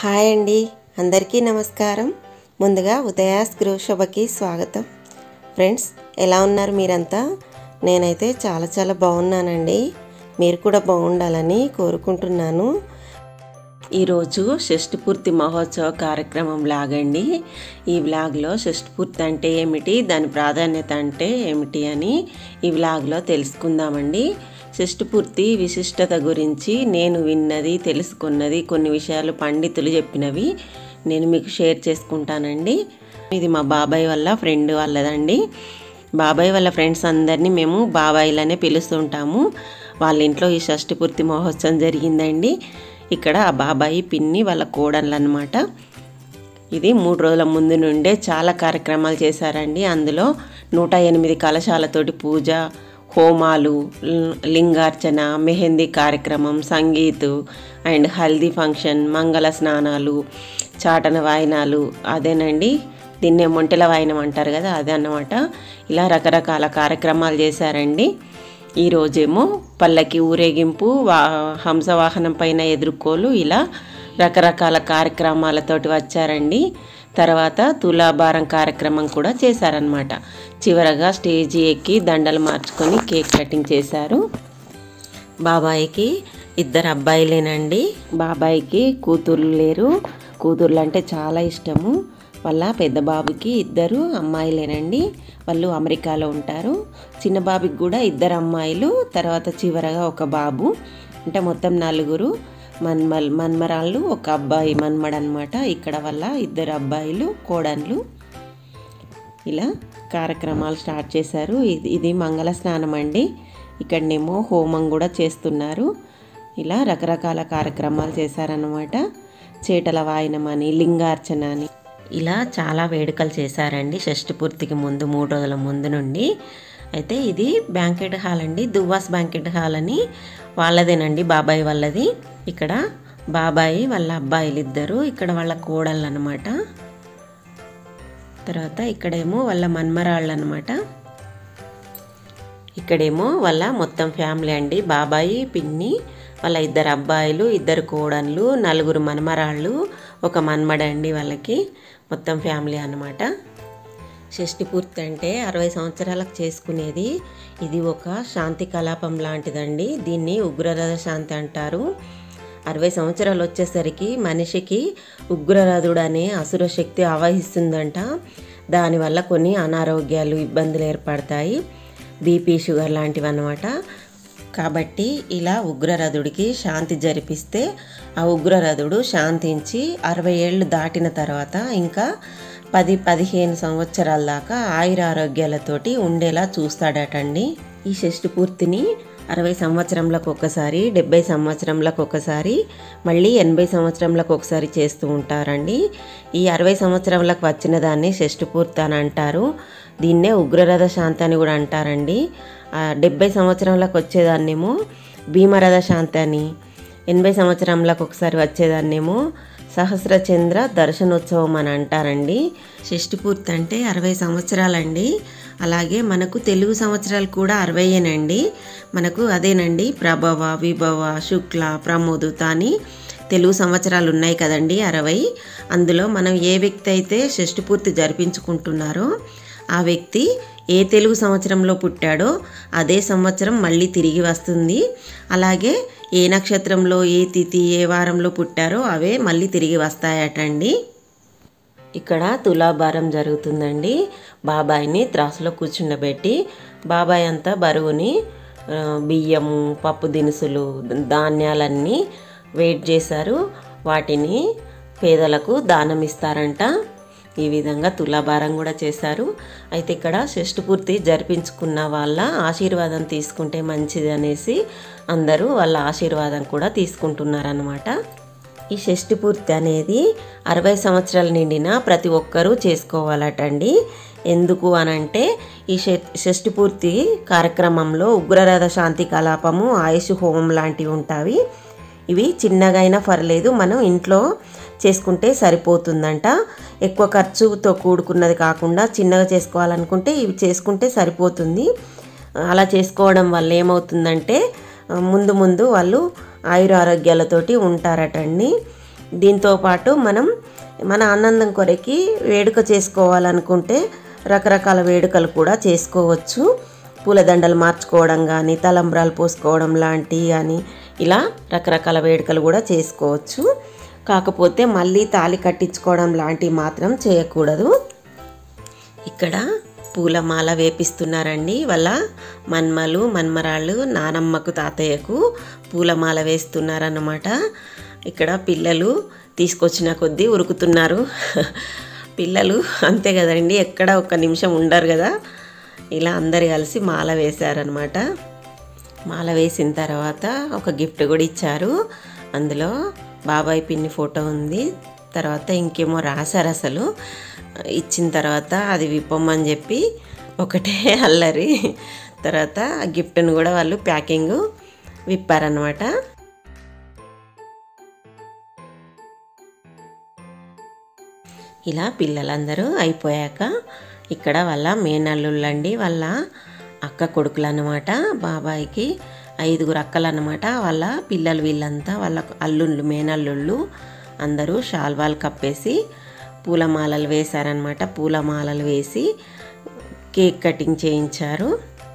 hi అండి అందరికీ నమస్కారం ముందుగా ఉదయాస్ గృహశోభకి స్వాగతం ఫ్రెండ్స్ ఎలా ఉన్నారు మీరంతా నేనైతే చాలా చాలా బాగున్నానండి మీరు కూడా బాగుండాలని కోరుకుంటున్నాను ఈరోజు షష్ఠపూర్తి మహోత్సవ కార్యక్రమం లాగండి ఈ వ్లాగ్లో షష్ఠపూర్తి అంటే ఏమిటి దాని ప్రాధాన్యత అంటే ఏమిటి అని ఈ వ్లాగ్లో తెలుసుకుందామండి షష్ఠపూర్తి విశిష్టత గురించి నేను విన్నది తెలుసుకున్నది కొన్ని విషయాలు పండితులు చెప్పినవి నేను మీకు షేర్ చేసుకుంటానండి ఇది మా బాబాయ్ వాళ్ళ ఫ్రెండ్ వాళ్ళదండి బాబాయ్ వాళ్ళ ఫ్రెండ్స్ అందరినీ మేము బాబాయిలనే పిలుస్తుంటాము వాళ్ళ ఇంట్లో ఈ షష్ఠపూర్తి మహోత్సవం జరిగిందండి ఇక్కడ ఆ బాబాయి పిన్ని వాళ్ళ కోడళ్ళు అనమాట ఇది మూడు రోజుల ముందు నుండే చాలా కార్యక్రమాలు చేశారండి అందులో నూట ఎనిమిది కలశాలతోటి పూజ హోమాలు లి- లింగార్చన మెహందీ కార్యక్రమం సంగీత్ అండ్ హల్దీ ఫంక్షన్ మంగళ స్నానాలు చాటన వాయినాలు అదేనండి దీన్నే మొంటెల వాయినం అంటారు కదా అదే అన్నమాట ఇలా రకరకాల కార్యక్రమాలు చేశారండి ఈరోజేమో పల్లకి ఊరేగింపు వా హంసవాహనం పైన ఎదుర్కోలు ఇలా రకరకాల కార్యక్రమాలతోటి వచ్చారండి తర్వాత తులాభారం కార్యక్రమం కూడా చేశారనమాట చివరగా స్టేజి ఎక్కి దండలు మార్చుకొని కేక్ కటింగ్ చేశారు బాబాయికి ఇద్దరు అబ్బాయిలేనండి బాబాయికి కూతుర్లు లేరు కూతుర్లు అంటే చాలా ఇష్టము వాళ్ళ పెద్ద బాబుకి ఇద్దరు అమ్మాయిలేనండి వాళ్ళు అమెరికాలో ఉంటారు చిన్న బాబుకి కూడా ఇద్దరు అమ్మాయిలు తర్వాత చివరగా ఒక బాబు అంటే మొత్తం నలుగురు మన్మల్ మన్మరాళ్ళు ఒక అబ్బాయి మన్మడ్ అనమాట ఇక్కడ వల్ల ఇద్దరు అబ్బాయిలు కోడన్లు ఇలా కార్యక్రమాలు స్టార్ట్ చేశారు ఇది ఇది మంగళ స్నానం అండి ఇక్కడనేమో హోమం కూడా చేస్తున్నారు ఇలా రకరకాల కార్యక్రమాలు చేశారనమాట చేటల వాయనం అని లింగార్చన అని ఇలా చాలా వేడుకలు చేశారండి షష్ఠపూర్తికి ముందు మూడు రోజుల ముందు నుండి అయితే ఇది బ్యాంకెట్ హాల్ అండి దువ్వాస్ బ్యాంకెట్ హాల్ అని వాళ్ళదేనండి బాబాయ్ వాళ్ళది ఇక్కడ బాబాయి వాళ్ళ అబ్బాయిలు ఇద్దరు ఇక్కడ వాళ్ళ కోడళ్ళు అనమాట తర్వాత ఇక్కడేమో వాళ్ళ మన్మరాళ్ళు అనమాట ఇక్కడేమో వాళ్ళ మొత్తం ఫ్యామిలీ అండి బాబాయి పిన్ని వాళ్ళ ఇద్దరు అబ్బాయిలు ఇద్దరు కోడన్లు నలుగురు మన్మరాళ్ళు ఒక మన్మడండి వాళ్ళకి మొత్తం ఫ్యామిలీ అనమాట షష్ఠి పూర్తి అంటే అరవై సంవత్సరాలకు చేసుకునేది ఇది ఒక శాంతి కలాపం లాంటిదండి దీన్ని ఉగ్రరథ శాంతి అంటారు అరవై సంవత్సరాలు వచ్చేసరికి మనిషికి ఉగ్రరథుడు అనే అసుర శక్తి ఆవహిస్తుందంట దానివల్ల కొన్ని అనారోగ్యాలు ఇబ్బందులు ఏర్పడతాయి బీపీ షుగర్ లాంటివి అన్నమాట కాబట్టి ఇలా ఉగ్రరథుడికి శాంతి జరిపిస్తే ఆ ఉగ్రరథుడు శాంతించి అరవై ఏళ్ళు దాటిన తర్వాత ఇంకా పది పదిహేను సంవత్సరాల దాకా ఆయుర ఆరోగ్యాలతోటి ఉండేలా చూస్తాడటండి ఈ షష్ఠి పూర్తిని అరవై సంవత్సరంలకు ఒకసారి డెబ్బై సంవత్సరంలకు ఒకసారి మళ్ళీ ఎనభై సంవత్సరంలకు ఒకసారి చేస్తూ ఉంటారండి ఈ అరవై సంవత్సరంలకు వచ్చిన దాన్ని షష్ఠి పూర్తి అని అంటారు దీన్నే ఉగ్రరథ శాంతి అని కూడా అంటారండి ఆ డెబ్బై సంవత్సరంలకు వచ్చేదాన్నేమో భీమరథ శాంతి అని ఎనభై సంవత్సరంలకు ఒకసారి వచ్చేదాన్నేమో సహస్రచంద్ర దర్శనోత్సవం అని అంటారండి షష్ఠి పూర్తి అంటే అరవై సంవత్సరాలండి అలాగే మనకు తెలుగు సంవత్సరాలు కూడా అరవైయేనండి మనకు అదేనండి ప్రభవ విభవ శుక్ల ప్రమోదుత అని తెలుగు సంవత్సరాలు ఉన్నాయి కదండి అరవై అందులో మనం ఏ వ్యక్తి అయితే షష్ఠి పూర్తి జరిపించుకుంటున్నారో ఆ వ్యక్తి ఏ తెలుగు సంవత్సరంలో పుట్టాడో అదే సంవత్సరం మళ్ళీ తిరిగి వస్తుంది అలాగే ఏ నక్షత్రంలో ఏ తిథి ఏ వారంలో పుట్టారో అవే మళ్ళీ తిరిగి వస్తాయటండి ఇక్కడ తులాభారం జరుగుతుందండి బాబాయిని త్రాసులో కూర్చుండబెట్టి బాబాయ్ అంతా బరువుని ఆ, బియ్యము పప్పు దినుసులు ధాన్యాలన్నీ వెయిట్ చేశారు వాటిని పేదలకు దానం ఇస్తారంట ఈ విధంగా తులాభారం కూడా చేశారు అయితే ఇక్కడ షష్ఠి పూర్తి జరిపించుకున్న వాళ్ళ ఆశీర్వాదం తీసుకుంటే మంచిది అనేసి అందరూ వాళ్ళ ఆశీర్వాదం కూడా తీసుకుంటున్నారనమాట ఈ షష్ఠి పూర్తి అనేది అరవై సంవత్సరాలు నిండిన ప్రతి ఒక్కరూ చేసుకోవాలటండి ఎందుకు అనంటే ఈ ష- షష్ఠి పూర్తి కార్యక్రమంలో ఉగ్రరథ శాంతి కలాపము ఆయుష్ హోమం లాంటివి ఉంటాయి ఇవి చిన్నగా అయినా పర్లేదు మనం ఇంట్లో చేసుకుంటే సరిపోతుందంట ఎక్కువ ఖర్చుతో కూడుకున్నది కాకుండా చిన్నగా చేసుకోవాలనుకుంటే ఇవి చేసుకుంటే సరిపోతుంది అలా చేసుకోవడం వల్ల ఏమవుతుందంటే ఆ, ముందు ముందు వాళ్ళు ఆయుర ఆరోగ్యాలతోటి ఉంటారటండి దీంతో పాటు మనం మన ఆనందం కొరకి వేడుక చేసుకోవాలనుకుంటే రకరకాల వేడుకలు కూడా చేసుకోవచ్చు పూలదండలు మార్చుకోవడం కానీ తలంబ్రాలు పోసుకోవడం లాంటివి కానీ ఇలా రకరకాల వేడుకలు కూడా చేసుకోవచ్చు కాకపోతే మళ్ళీ తాళి కట్టించుకోవడం లాంటివి మాత్రం చేయకూడదు ఇక్కడ పూలమాల వేపిస్తున్నారండి వాళ్ళ మన్మలు మన్మరాళ్ళు నానమ్మకు తాతయ్యకు పూలమాల వేస్తున్నారన్నమాట ఇక్కడ పిల్లలు తీసుకొచ్చిన కొద్దీ ఉరుకుతున్నారు పిల్లలు అంతే కదండి ఎక్కడ ఒక్క నిమిషం ఉండరు కదా ఇలా అందరు కలిసి మాల వేశారనమాట మాల వేసిన తర్వాత ఒక గిఫ్ట్ కూడా ఇచ్చారు అందులో బాబాయ్ పిన్ని ఫోటో ఉంది తర్వాత ఇంకేమో రాశారు అసలు ఇచ్చిన తర్వాత అది విప్పమని చెప్పి ఒకటే అల్లరి తర్వాత ఆ గిఫ్ట్ను కూడా వాళ్ళు ప్యాకింగ్ విప్పారనమాట ఇలా పిల్లలందరూ అయిపోయాక ఇక్కడ వాళ్ళ మేనల్లుళ్ళండి వాళ్ళ అక్క కొడుకులు అనమాట బాబాయికి ఐదుగురు అక్కలు అనమాట వాళ్ళ పిల్లలు వీళ్ళంతా వాళ్ళ అల్లుళ్ళు మేనల్లుళ్ళు అందరూ షాల్వాలు కప్పేసి పూలమాలలు వేశారనమాట పూలమాలలు వేసి కేక్ కటింగ్ చేయించారు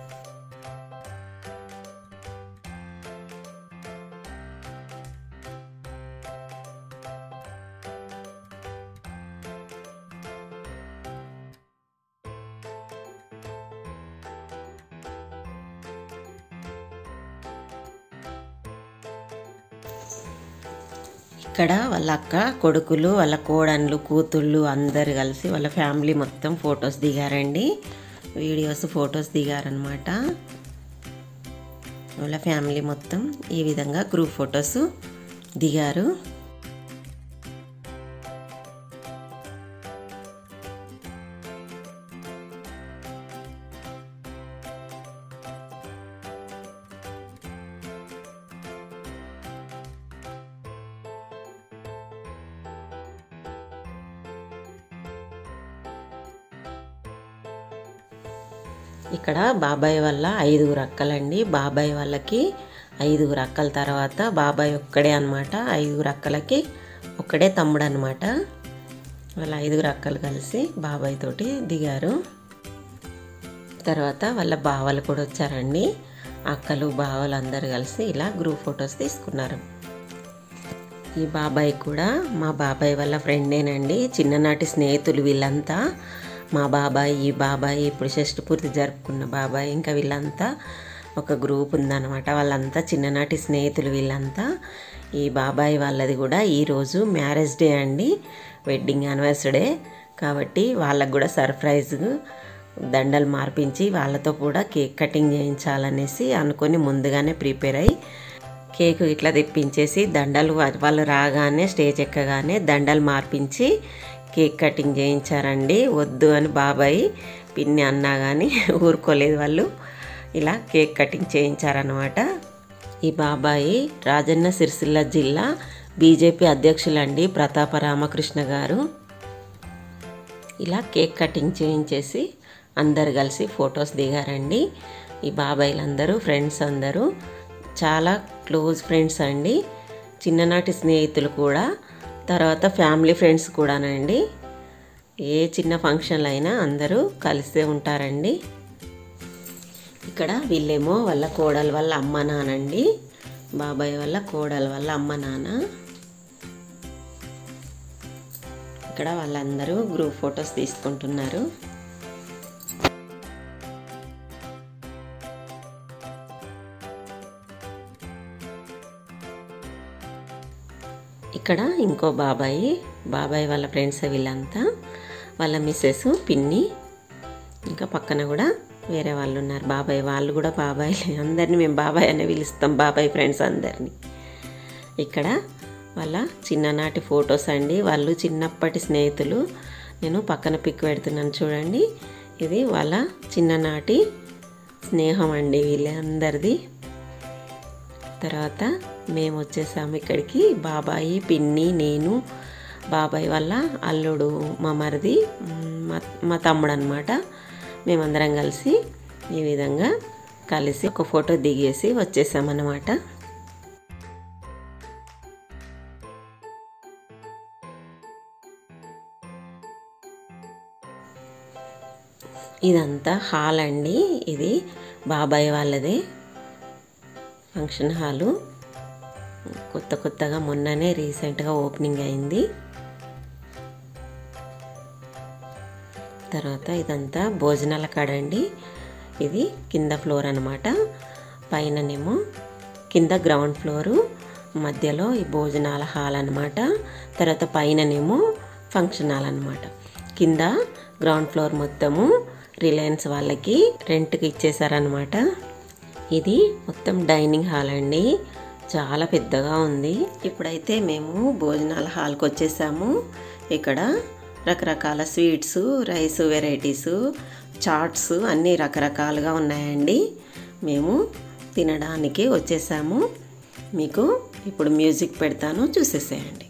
ఇక్కడ వాళ్ళ అక్క కొడుకులు వాళ్ళ కోడన్లు కూతుళ్ళు అందరు కలిసి వాళ్ళ ఫ్యామిలీ మొత్తం ఫొటోస్ దిగారండి వీడియోస్ ఫొటోస్ దిగారనమాట వాళ్ళ ఫ్యామిలీ మొత్తం ఈ విధంగా గ్రూప్ ఫొటోస్ దిగారు ఇక్కడ బాబాయ్ వల్ల ఐదుగురు అక్కలండి బాబాయ్ వాళ్ళకి ఐదుగురు అక్కల తర్వాత బాబాయ్ ఒక్కడే అనమాట ఐదుగురు అక్కలకి ఒక్కడే తమ్ముడు అనమాట వాళ్ళ ఐదుగురు అక్కలు కలిసి బాబాయ్ తోటి దిగారు తర్వాత వాళ్ళ బావలు కూడా వచ్చారండి అక్కలు బావలు అందరు కలిసి ఇలా గ్రూప్ ఫొటోస్ తీసుకున్నారు ఈ బాబాయ్ కూడా మా బాబాయ్ వాళ్ళ ఫ్రెండేనండి చిన్ననాటి స్నేహితులు వీళ్ళంతా మా బాబాయ్ ఈ బాబాయ్ ఇప్పుడు షష్టి పూర్తి జరుపుకున్న బాబాయ్ ఇంకా వీళ్ళంతా ఒక గ్రూప్ ఉందన్నమాట వాళ్ళంతా చిన్ననాటి స్నేహితులు వీళ్ళంతా ఈ బాబాయ్ వాళ్ళది కూడా ఈరోజు మ్యారేజ్ డే అండి వెడ్డింగ్ యానివర్సరీ కాబట్టి వాళ్ళకు కూడా సర్ప్రైజ్ దండలు మార్పించి వాళ్ళతో కూడా కేక్ కటింగ్ చేయించాలనేసి అనుకొని ముందుగానే ప్రిపేర్ అయ్యి కేక్ ఇట్లా తెప్పించేసి దండలు వా- వాళ్ళు రాగానే స్టేజ్ ఎక్కగానే దండలు మార్పించి కేక్ కటింగ్ చేయించారండి వద్దు అని బాబాయ్ పిన్ని అన్నా కానీ ఊరుకోలేదు వాళ్ళు ఇలా కేక్ కటింగ్ చేయించారనమాట ఈ బాబాయి రాజన్న సిరిసిల్ల జిల్లా బీజేపీ అధ్యక్షులండి ప్రతాప రామకృష్ణ గారు ఇలా కేక్ కటింగ్ చేయించేసి అందరు కలిసి ఫొటోస్ దిగారండి ఈ బాబాయిలందరూ ఫ్రెండ్స్ అందరూ చాలా క్లోజ్ ఫ్రెండ్స్ అండి చిన్ననాటి స్నేహితులు కూడా తర్వాత ఫ్యామిలీ ఫ్రెండ్స్ కూడానండి ఏ చిన్న ఫంక్షన్లు అయినా అందరూ కలిసే ఉంటారండి ఇక్కడ వీళ్ళేమో వాళ్ళ కోడలు వాళ్ళ అమ్మ నానండి బాబాయ్ వాళ్ళ కోడలు వాళ్ళ అమ్మ నాన్న ఇక్కడ వాళ్ళందరూ గ్రూప్ ఫొటోస్ తీసుకుంటున్నారు ఇక్కడ ఇంకో బాబాయి బాబాయ్ వాళ్ళ ఫ్రెండ్స్ వీళ్ళంతా వాళ్ళ మిస్సెస్ పిన్ని ఇంకా పక్కన కూడా వేరే వాళ్ళు ఉన్నారు బాబాయ్ వాళ్ళు కూడా బాబాయ్ అందరినీ మేము బాబాయ్ అనే పిలుస్తాం బాబాయ్ ఫ్రెండ్స్ అందరినీ ఇక్కడ వాళ్ళ చిన్ననాటి ఫొటోస్ అండి వాళ్ళు చిన్నప్పటి స్నేహితులు నేను పక్కన పిక్ పెడుతున్నాను చూడండి ఇది వాళ్ళ చిన్ననాటి స్నేహం అండి వీళ్ళందరిది తర్వాత మేము వచ్చేసాము ఇక్కడికి బాబాయి పిన్ని నేను బాబాయ్ వాళ్ళ అల్లుడు మా మరిది మ్, మా మా తమ్ముడు అనమాట మేమందరం కలిసి ఈ విధంగా కలిసి ఒక ఫోటో దిగేసి వచ్చేసామన్నమాట ఇదంతా హాల్ అండి ఇది బాబాయ్ వాళ్ళదే ఫంక్షన్ హాలు కొత్త కొత్తగా మొన్ననే రీసెంట్గా ఓపెనింగ్ అయింది తర్వాత ఇదంతా భోజనాల కాడ అండి ఇది కింద ఫ్లోర్ అనమాట పైననేమో కింద గ్రౌండ్ ఫ్లోరు మధ్యలో ఈ భోజనాల హాల్ అనమాట తర్వాత పైననేమో ఫంక్షన్ హాల్ అనమాట కింద గ్రౌండ్ ఫ్లోర్ మొత్తము రిలయన్స్ వాళ్ళకి రెంట్కి ఇచ్చేసారనమాట ఇది మొత్తం డైనింగ్ హాల్ అండి చాలా పెద్దగా ఉంది ఇప్పుడైతే మేము భోజనాల హాల్కి వచ్చేసాము ఇక్కడ రకరకాల స్వీట్స్ రైస్ వెరైటీస్ చాట్స్ అన్నీ రకరకాలుగా ఉన్నాయండి మేము తినడానికి వచ్చేసాము మీకు ఇప్పుడు మ్యూజిక్ పెడతాను చూసేసేయండి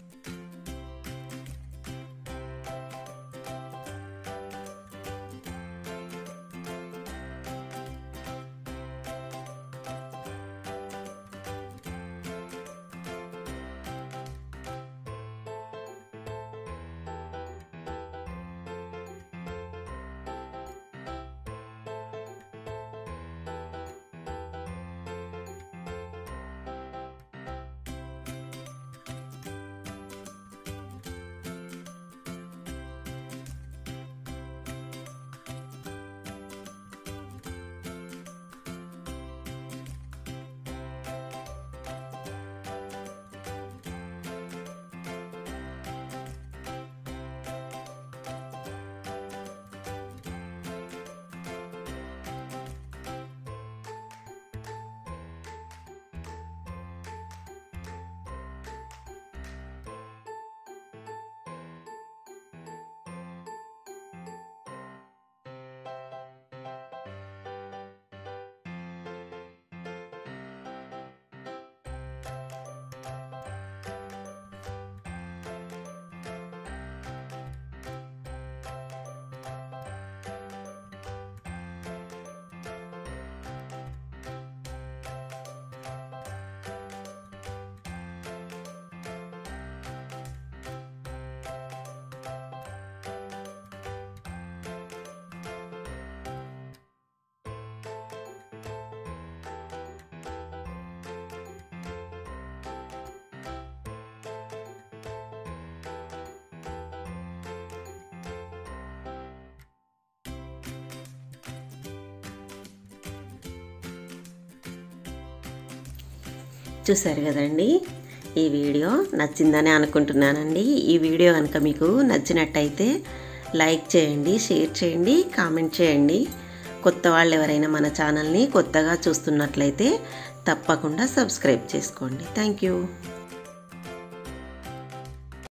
చూసారు కదండి ఈ వీడియో నచ్చిందని అనుకుంటున్నానండి ఈ వీడియో కనుక మీకు నచ్చినట్టయితే లైక్ చేయండి షేర్ చేయండి కామెంట్ చేయండి కొత్త వాళ్ళు ఎవరైనా మన ఛానల్ని కొత్తగా చూస్తున్నట్లయితే తప్పకుండా సబ్స్క్రైబ్ చేసుకోండి థ్యాంక్ యూ